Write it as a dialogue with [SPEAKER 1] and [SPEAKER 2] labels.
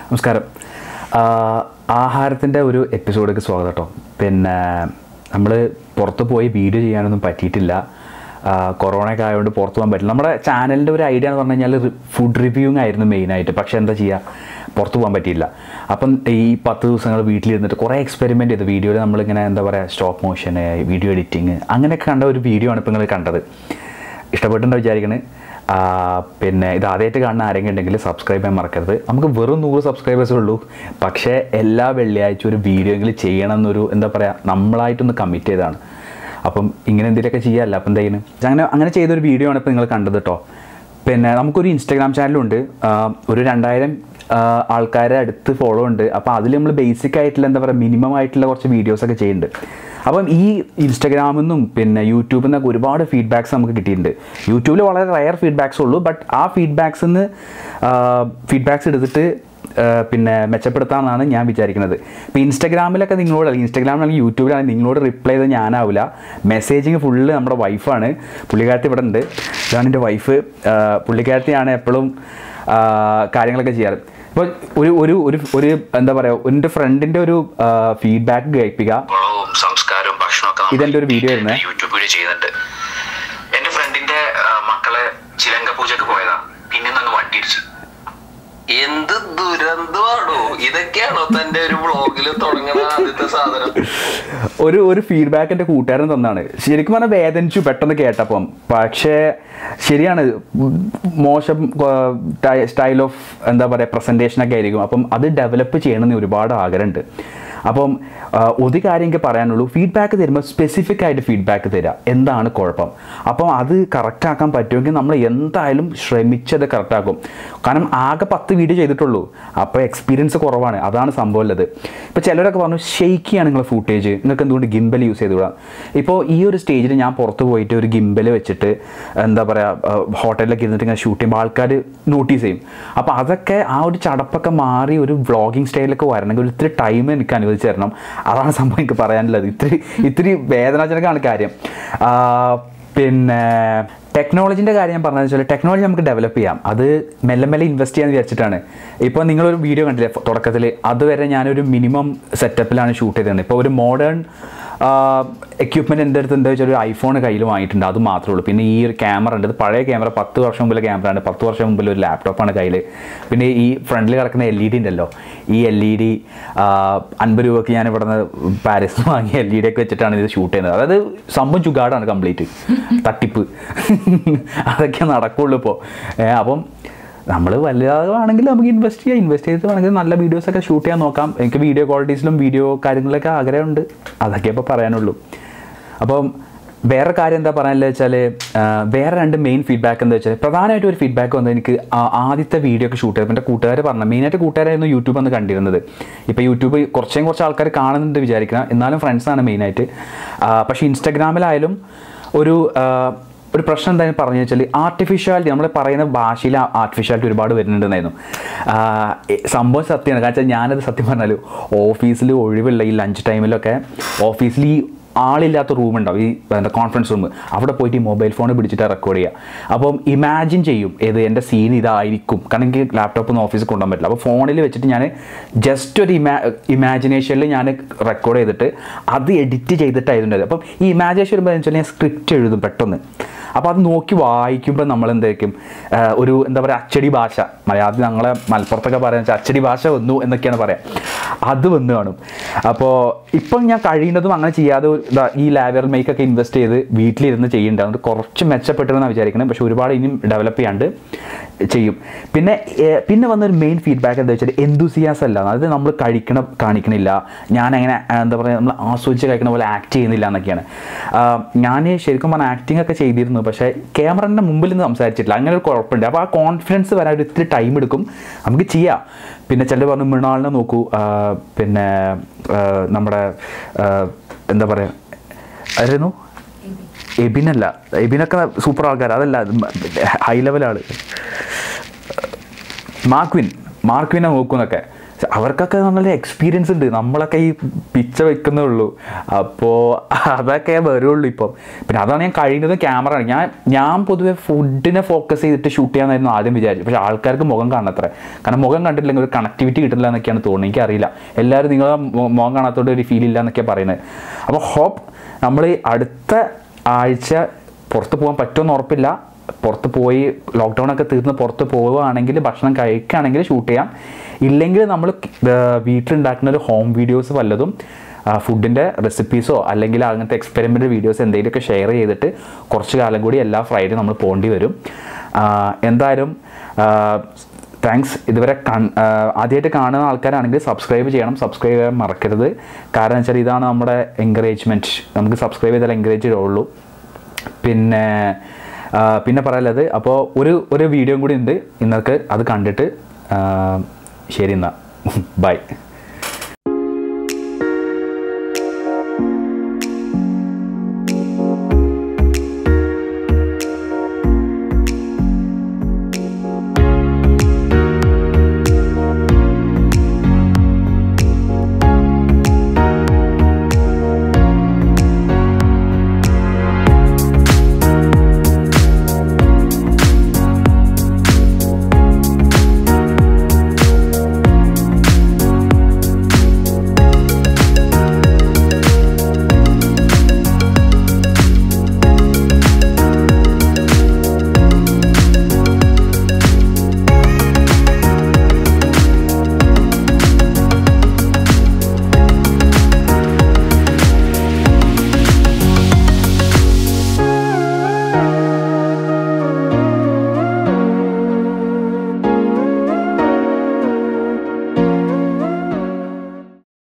[SPEAKER 1] നമസ്കാരം ആഹാരത്തിൻ്റെ ഒരു എപ്പിസോഡിലേക്ക് സ്വാഗതം കേട്ടോ പിന്നെ നമ്മൾ പുറത്ത് പോയി വീഡിയോ ചെയ്യാനൊന്നും പറ്റിയിട്ടില്ല ആ, കൊറോണയൊക്കെ ആയതുകൊണ്ട് പുറത്ത് പോകാൻ പറ്റില്ല നമ്മുടെ ചാനലിൻ്റെ ഒരു ഐഡിയ എന്ന് പറഞ്ഞു കഴിഞ്ഞാൽ ഫുഡ് റിവ്യൂങ് ആയിരുന്നു മെയിനായിട്ട് പക്ഷേ എന്താ ചെയ്യുക പുറത്ത് പോകാൻ പറ്റിയില്ല അപ്പം ഈ പത്ത് ദിവസങ്ങൾ വീട്ടിലിരുന്നിട്ട് കുറേ എക്സ്പെരിമെൻ്റ് ചെയ്തു വീഡിയോയിൽ നമ്മളിങ്ങനെ എന്താ പറയുക സ്റ്റോപ്പ് മോഷന് വീഡിയോ എഡിറ്റിങ് അങ്ങനെയൊക്കെ കണ്ട ഒരു വീഡിയോ ആണ് ഇപ്പോൾ നിങ്ങൾ കണ്ടത് ഇഷ്ടപ്പെട്ടുണ്ടോ വിചാരിക്കണേ ആ, പിന്നെ ഇത് ആദ്യമായിട്ട് കാണുന്ന ആരെങ്കിലും ഉണ്ടെങ്കിൽ സബ്സ്ക്രൈബ് ചെയ്യാൻ മറക്കരുത് നമുക്ക് വെറും നൂറ് സബ്സ്ക്രൈബേഴ്സേ ഉള്ളൂ പക്ഷേ എല്ലാ വെള്ളിയാഴ്ച ഒരു വീഡിയോ എങ്കിലും ചെയ്യണം എന്നൊരു എന്താ പറയുക നമ്മളായിട്ടൊന്ന് കമ്മിറ്റ് ചെയ്തതാണ് അപ്പം ഇങ്ങനെ എന്തെങ്കിലുമൊക്കെ ചെയ്യാമല്ല അപ്പം എന്തെങ്കിലും അങ്ങനെ അങ്ങനെ ചെയ്തൊരു വീഡിയോ ആണ് ഇപ്പോൾ നിങ്ങൾ കണ്ടത് കേട്ടോ പിന്നെ നമുക്കൊരു ഇൻസ്റ്റാഗ്രാം ചാനലുണ്ട് ആ, ഒരു രണ്ടായിരം ആൾക്കാരെ അടുത്ത് ഫോളോ ഉണ്ട് അപ്പോൾ അതിൽ നമ്മൾ ബേസിക് ആയിട്ടുള്ള എന്താ പറയുക മിനിമം ആയിട്ടുള്ള കുറച്ച് വീഡിയോസൊക്കെ ചെയ്യുന്നുണ്ട് അപ്പം ഈ ഇൻസ്റ്റഗ്രാമിൽ നിന്നും പിന്നെ യൂട്യൂബിൽ നിന്നൊക്കെ ഒരുപാട് ഫീഡ്ബാക്സ് നമുക്ക് കിട്ടിയിട്ടുണ്ട് യൂട്യൂബിൽ വളരെ റയർ ഫീഡ്ബാക്സ് ഉള്ളൂ ബട്ട് ആ ഫീഡ്ബാക്സിൽ നിന്ന് ഫീഡ്ബാക്സ് എടുത്തിട്ട് ആ, പിന്നെ മെച്ചപ്പെടുത്താമെന്നാണ് ഞാൻ വിചാരിക്കുന്നത് ഇപ്പോൾ ഇൻസ്റ്റഗ്രാമിലൊക്കെ നിങ്ങളോട് അല്ലെങ്കിൽ ഇൻസ്റ്റഗ്രാമിലാണെങ്കിൽ യൂട്യൂബിലാണെങ്കിൽ നിങ്ങളോട് റിപ്ലൈ ചെയ്ത് ഞാനാവില്ല മെസ്സേജിങ് ഫുള്ള് നമ്മുടെ വൈഫാണ് പുള്ളിക്കാരത്തി ഇവിടെ ഉണ്ട് ഇതാണ് എൻ്റെ വൈഫ് പുള്ളിക്കാരത്തിയാണ് എപ്പോഴും കാര്യങ്ങളൊക്കെ ചെയ്യാറ് ഇപ്പോൾ ഒരു ഒരു ഒരു ഒരു എന്താ പറയുക എൻ്റെ ഫ്രണ്ടിൻ്റെ ഒരു ഫീഡ്ബാക്ക് കേൾപ്പിക്കുക
[SPEAKER 2] വളവും സംസ്കാരവും ഭക്ഷണമൊക്കെ നമ്മൾ
[SPEAKER 1] ഇതെന്റെ ഒരു വീഡിയോ ആയിരുന്നേ.
[SPEAKER 2] യൂട്യൂബ് വീഡിയോ ചെയ്യുന്നുണ്ട് എന്റെ ഫ്രണ്ടിന്റെ ആ, മക്കളെ ചിലങ്ക പൂജക്ക് പോയതാ പിന്നെ നിന്ന് വണ്ടി ഇടിച്ചു എന്ത് ദുരന്തമാണോ ഇതൊക്കെയാണോ തന്റെ ഒരു വ്ളോഗിൽ തുടങ്ങുന്ന ആദ്യത്തെ സാധനം
[SPEAKER 1] ഒരു ഒരു ഫീഡ്ബാക്ക് എൻ്റെ കൂട്ടുകാരൻ തന്നാണ് ശരിക്കും പറഞ്ഞാൽ വേദനിച്ചു പെട്ടെന്ന് കേട്ടപ്പം പക്ഷേ ശരിയാണ് മോശം സ്റ്റൈൽ ഓഫ് എന്താ പറയുക പ്രസൻറ്റേഷനൊക്കെ ആയിരിക്കും അപ്പം അത് ഡെവലപ്പ് ചെയ്യണമെന്ന് ഒരുപാട് ആഗ്രഹമുണ്ട് അപ്പം ആ, ഒരു കാര്യം എനിക്ക് പറയാനുള്ളൂ ഫീഡ്ബാക്ക് തരുമ്പോൾ സ്പെസിഫിക് ആയിട്ട് ഫീഡ്ബാക്ക് തരിക എന്താണ് കുഴപ്പം അപ്പം അത് കറക്റ്റ് ആക്കാൻ പറ്റുമെങ്കിൽ നമ്മൾ എന്തായാലും ശ്രമിച്ചത് കറക്റ്റ് ആക്കും കാരണം ആകെ പത്ത് വീഡിയോ ചെയ്തിട്ടുള്ളൂ അപ്പോൾ എക്സ്പീരിയൻസ് കുറവാണ് അതാണ് സംഭവം ഉള്ളത് ഇപ്പോൾ ചിലരൊക്കെ പറഞ്ഞു ഷെയ്ക്കിയാണ് നിങ്ങൾ ഫൂട്ടേജ് നിങ്ങൾക്ക് എന്തുകൊണ്ട് ഗിംബൽ യൂസ് ചെയ്തുകൂടാ ഇപ്പോൾ ഈ ഒരു സ്റ്റേജിൽ ഞാൻ പുറത്ത് പോയിട്ട് ഒരു ഗിംബൽ വെച്ചിട്ട് എന്താ പറയുക ഹോട്ടലിലൊക്കെ ഇരുന്നിട്ട് ഇങ്ങനെ ഷൂട്ട് ചെയ്യുമ്പോൾ ആൾക്കാർ നോട്ടീസ് ചെയ്യും അപ്പോൾ അതൊക്കെ ആ ഒരു ചടപ്പൊക്കെ മാറി ഒരു വ്ളോഗിങ് സ്റ്റൈലിലൊക്കെ വരണമെങ്കിൽ ഒരു ഇത്തിരി ടൈം എനിക്ക് അനുവദിച്ച് തരണം അതാണ് സംഭവം എനിക്ക് പറയാനുള്ളത് ഇത്തിരി ഇത്തിരി വേദനാജനകമാണ് കാര്യം ആ, പിന്നെ ടെക്നോളജിൻ്റെ കാര്യം ഞാൻ പറഞ്ഞതെന്ന് വെച്ചാൽ ടെക്നോളജി നമുക്ക് ഡെവലപ്പ് ചെയ്യാം അത് മെല്ലെ മെല്ലെ ഇൻവെസ്റ്റ് ചെയ്യാൻ വിചാരിച്ചിട്ടാണ് ഇപ്പോൾ നിങ്ങളൊരു വീഡിയോ കണ്ടില്ലേ തുടക്കത്തിൽ അതുവരെ ഞാനൊരു മിനിമം സെറ്റപ്പിലാണ് ഷൂട്ട് ചെയ്തത് ഇപ്പോൾ ഒരു മോഡേൺ എക്യുപ്മെൻറ്റ് എൻ്റെ അടുത്ത് എന്താ വെച്ചാൽ ഒരു ഐഫോൺ കയ്യിൽ വാങ്ങിയിട്ടുണ്ട് അത് മാത്രമേ ഉള്ളൂ പിന്നെ ഈ ഒരു ക്യാമറ ഉണ്ട് ഇത് പഴയ ക്യാമറ പത്ത് വർഷം മുമ്പിലെ ക്യാമറ ആണ് പത്ത് വർഷം മുമ്പിൽ ഒരു ലാപ്ടോപ്പാണ് കയ്യിൽ പിന്നെ ഈ ഫ്രണ്ടിൽ കിടക്കുന്ന എൽ ഇ ഡി ഉണ്ടല്ലോ ഈ എൽ ഇ ഡി അൻപത് രൂപയ്ക്ക് ഞാൻ ഇവിടെ നിന്ന് പാരീസിൽ നിന്ന് വാങ്ങിയ എൽ ഇ ഡി ഒക്കെ വെച്ചിട്ടാണ് ഇത് ഷൂട്ട് ചെയ്യുന്നത് അതായത് സംഭവം ചുഗാടാണ് കംപ്ലീറ്റ് തട്ടിപ്പ് അതൊക്കെ നടക്കുള്ളൂ ഇപ്പോൾ അപ്പം നമ്മൾ വലുതാണെങ്കിൽ നമുക്ക് ഇൻവെസ്റ്റ് ചെയ്യാം ഇൻവെസ്റ്റ് ചെയ്തിട്ട് വേണമെങ്കിൽ നല്ല വീഡിയോസ് ഒക്കെ ഷൂട്ട് ചെയ്യാൻ നോക്കാം എനിക്ക് വീഡിയോ ക്വാളിറ്റീസിലും വീഡിയോ കാര്യങ്ങളിലൊക്കെ ആഗ്രഹമുണ്ട് അതൊക്കെ ഇപ്പോൾ പറയാനുള്ളൂ അപ്പം വേറെ കാര്യം എന്താ പറയാനുള്ള വെച്ചാൽ വേറെ രണ്ട് മെയിൻ ഫീഡ്ബാക്ക് എന്താ വെച്ചാൽ പ്രധാനമായിട്ടും ഒരു ഫീഡ്ബാക്ക് വന്നത് എനിക്ക് ആ- ആദ്യത്തെ വീഡിയോ ഒക്കെ ഷൂട്ട് ചെയ്തപ്പോൾ എൻ്റെ കൂട്ടുകാർ പറഞ്ഞു മെയിനായിട്ട് കൂട്ടുകാരായിരുന്നു യൂട്യൂബ് എന്ന് കണ്ടിരുന്നത് ഇപ്പോൾ യൂട്യൂബ് കുറച്ചും കുറച്ച് ആൾക്കാർ കാണുന്നുണ്ട് വിചാരിക്കണം എന്നാലും ഫ്രണ്ട്സാണ് മെയിനായിട്ട് പക്ഷേ ഇൻസ്റ്റാഗ്രാമിലായാലും ഒരു ആ, ഒരു പ്രശ്നം എന്തായാലും പറഞ്ഞു വെച്ചാൽ ആർട്ടിഫിഷ്യാലിറ്റി നമ്മൾ പറയുന്ന ഭാഷയിൽ ആർട്ടിഫിഷ്യാലിറ്റി ഒരുപാട് വരുന്നുണ്ടെന്നായിരുന്നു ആഹ് എ- സംഭവം സത്യമാണ് കാരണം വെച്ചാൽ ഞാനത് സത്യം പറഞ്ഞാൽ ഓഫീസിൽ ഒഴിവുള്ള ഈ ലഞ്ച് ടൈമിലൊക്കെ ഓഫീസിൽ ഈ ആളില്ലാത്ത റൂം ഉണ്ടാവും ഈ എന്താ കോൺഫറൻസ് റൂം അവിടെ പോയിട്ട് ഈ മൊബൈൽ ഫോൺ പിടിച്ചിട്ട് റെക്കോർഡ് ചെയ്യുക അപ്പം ഇമാജിൻ ചെയ്യും ഏത് എൻ്റെ സീൻ ഇതായിരിക്കും കാരണം എനിക്ക് ലാപ്ടോപ്പ് ഒന്നും ഓഫീസിൽ കൊണ്ടുപോകാൻ പറ്റില്ല അപ്പോൾ ഫോണിൽ വെച്ചിട്ട് ഞാൻ ജസ്റ്റ് ഒരു ഇമാ ഇമാജിനേഷനിൽ ഞാൻ റെക്കോർഡ് ചെയ്തിട്ട് അത് എഡിറ്റ് ചെയ്തിട്ടായിരുന്നു അപ്പം ഈ ഇമാജിനേഷൻ വരുമ്പോൾ വെച്ചാൽ ഞാൻ സ്ക്രിപ്റ്റ് എഴുതും പെട്ടെന്ന് അപ്പോൾ അത് നോക്കി വായിക്കുമ്പോൾ നമ്മൾ എന്തായിരിക്കും ആ, ഒരു എന്താ പറയുക അച്ചടി ഭാഷ മലയാളത്തിൽ ഞങ്ങളെ മലപ്പുറത്തൊക്കെ പറയുന്നത് വെച്ചാൽ അച്ചടി ഭാഷ വന്നു എന്നൊക്കെയാണ് പറയാം അത് വന്ന് കാണും അപ്പോൾ ഇപ്പം ഞാൻ കഴിയുന്നതും അങ്ങനെ ചെയ്യാതെ ഒരു ഇതാ ഈ ലാബർ മേക്കൊക്കെ ഇൻവെസ്റ്റ് ചെയ്ത് വീട്ടിലിരുന്ന് ചെയ്യുന്നുണ്ട് അതുകൊണ്ട് കുറച്ച് മെച്ചപ്പെട്ടെന്നാണ് വിചാരിക്കുന്നത് പക്ഷേ ഒരുപാട് ഇനിയും ഡെവലപ്പ് ചെയ്യാണ്ട് ചെയ്യും പിന്നെ ഏർ, പിന്നെ വന്നൊരു മെയിൻ ഫീഡ്ബാക്ക് എന്താ വെച്ചാൽ എന്തൂസിയാസ് അല്ല അതായത് നമ്മൾ കഴിക്കണം കാണിക്കണില്ല ഞാൻ അങ്ങനെ ആ, എന്താ പറയുക നമ്മൾ ആസ്വദിച്ച് കഴിക്കണ പോലെ ആക്ട് ചെയ്യുന്നില്ല എന്നൊക്കെയാണ് ഞാൻ ശരിക്കും പറഞ്ഞാൽ ആക്ടിംഗ് ഒക്കെ ചെയ്തിരുന്നു പക്ഷേ ക്യാമറൻ്റെ മുമ്പിൽ നിന്ന് സംസാരിച്ചിട്ടില്ല അങ്ങനെ ഒരു കുഴപ്പമുണ്ട് അപ്പോൾ ആ കോൺഫിഡൻസ് വരാൻ ഒരു ഇത്തിരി ടൈം എടുക്കും നമുക്ക് ചെയ്യാം പിന്നെ ചിലർ പറഞ്ഞു മൃണാളിനെ നോക്കൂ ആ, പിന്നെ ആ, നമ്മുടെ ആ, എന്താ പറയുക ആയിരുന്നു എബിനല്ല എബിനൊക്കെ സൂപ്പർ ആൾക്കാർ അതല്ല ഹൈ ലെവൽ ആള് മാർക്വിൻ മാർക്വിനെ നോക്കുന്നൊക്കെ അവർക്കൊക്കെ നല്ല എക്സ്പീരിയൻസ് ഉണ്ട് നമ്മളൊക്കെ ഈ പിച്ച വെക്കുന്നേ ഉള്ളൂ അപ്പോൾ അതൊക്കെ വരുള്ളൂ ഇപ്പം പിന്നെ അതാണ് ഞാൻ കഴിയുന്നത് ക്യാമറ ഞാൻ ഞാൻ പൊതുവെ ഫുഡിനെ ഫോക്കസ് ചെയ്തിട്ട് ഷൂട്ട് ചെയ്യാനായിരുന്നു ആദ്യം വിചാരിച്ചു പക്ഷേ ആൾക്കാർക്ക് മുഖം കാണത്ര കാരണം മുഖം കണ്ടിട്ടില്ലെങ്കിൽ ഒരു കണക്ടിവിറ്റി കിട്ടില്ല എന്നൊക്കെയാണ് തോന്നുന്നത് എനിക്കറിയില്ല എല്ലാവരും നിങ്ങളെ മു- മുഖം കാണാത്തോണ്ട് ഒരു ഫീൽ ഇല്ല എന്നൊക്കെയാണ് പറയുന്നത് അപ്പോൾ ഹോപ്പ് നമ്മൾ അടുത്ത ആഴ്ച പുറത്ത് പോകാൻ പറ്റുമെന്ന് ഉറപ്പില്ല പുറത്ത് പോയി ലോക്ക്ഡൗൺ ഒക്കെ തീർന്ന് പുറത്ത് പോവുകയാണെങ്കിൽ ഭക്ഷണം കഴിക്കുകയാണെങ്കിൽ ഷൂട്ട് ചെയ്യാം ഇല്ലെങ്കിൽ നമ്മൾ വീട്ടിലുണ്ടാക്കുന്ന ഒരു ഹോം വീഡിയോസ് വല്ലതും ഫുഡിൻ്റെ റെസിപ്പീസോ അല്ലെങ്കിൽ അങ്ങനത്തെ എക്സ്പെരിമെൻ്റ് വീഡിയോസ് എന്തെങ്കിലുമൊക്കെ ഷെയർ ചെയ്തിട്ട് കുറച്ച് കാലം കൂടി എല്ലാ ഫ്രൈഡേ നമ്മൾ പോകേണ്ടി വരും ആ, എന്തായാലും താങ്ക്സ് ഇതുവരെ കൺ ആദ്യമായിട്ട് കാണുന്ന ആൾക്കാരാണെങ്കിൽ സബ്സ്ക്രൈബ് ചെയ്യണം സബ്സ്ക്രൈബ് ചെയ്യാൻ മറക്കരുത് കാരണം വെച്ചാൽ ഇതാണ് നമ്മുടെ എൻകറേജ്മെൻറ്റ് നമുക്ക് സബ്സ്ക്രൈബ് ചെയ്താൽ എൻകറേജ് ചെയ്യുള്ളൂ പിന്നെ ആ, പിന്നെ പറയാനുള്ളത് അപ്പോൾ ഒരു ഒരു വീഡിയോ കൂടി ഉണ്ട് ഇന്നർക്ക് അത് കണ്ടിട്ട് ആ, ശരി എന്നാൽ ബൈ